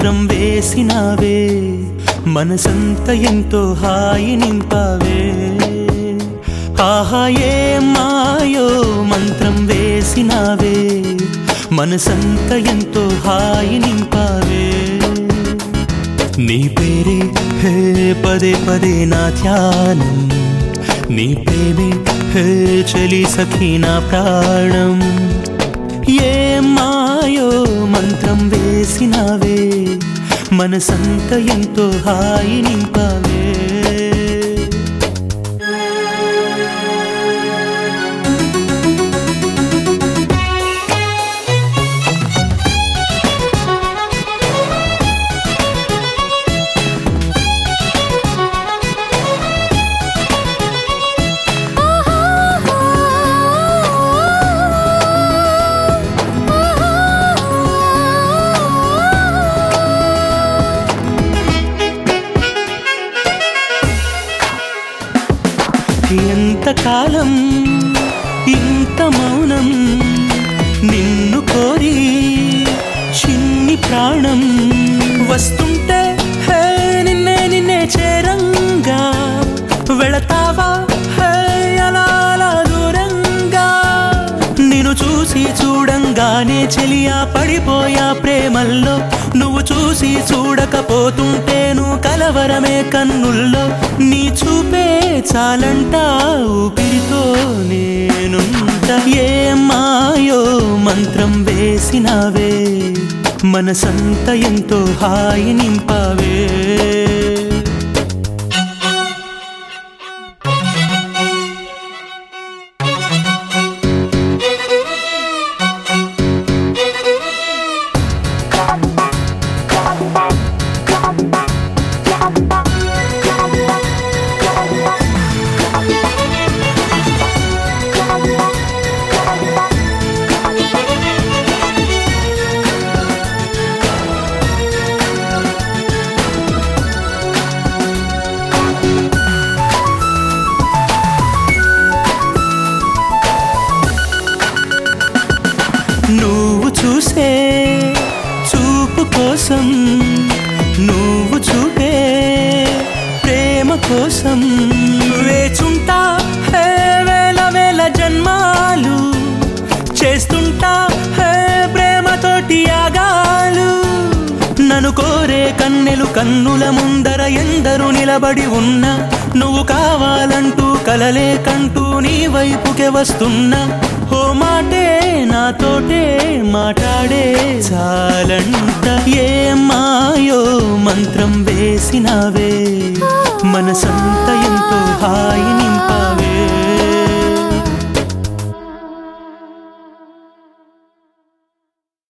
మంత్రం వేసినావే మనసంత ఎంతో హాయి నింపావే ఆహా ఏ మాయో మంత్రం వేసినావే మనసంత ఎంతో హాయి నింపావే నీ పేరే హే పదే పదే నా ధ్యానం నీ ప్రేమే హే చలి సఖీ నా ప్రాణం ఏ మాయో మంత్రం వేసినావే మనసంత ఎంతో హాయి నింపావే ఎంతకాలం ఇంత మౌనం నిన్ను కోరి చిన్ని ప్రాణం వస్తుంటే హే నిన్నే నిన్నే చేరంగా వెళతావా హే అలా అలా దూరంగా నిన్ను చూసి చూడంగానే చెలియా పడిపోయా ప్రేమల్లో నువ్వు చూసి చూడకపోతుంటేను కలవరమే కన్నుల్లో నీ చూపే చాలంట ఊపిరితో నేనుంట ఏ మాయో మంత్రం వేసినావే మనసంత ఎంతో హాయి నింపావే నువ్వు చూసే చూపు కోసం నువ్వు చూపే ప్రేమ కోసం వేచుంటా హే వేల వేల జన్మాలు చేస్తుంటా హే ప్రేమతోటి యాగాలు నన్ను కోరే కన్నెలు కన్నుల ముందర ఎందరు నిలబడి ఉన్నా నువ్వు కావాలంటూ కలలే కంటూ నీ వైపుకే వస్తున్నా ఓ మాటే నాతోటే మాట్లాడే చాలంట ఏ మాయో మంత్రం వేసినావే మనసంత ఎంత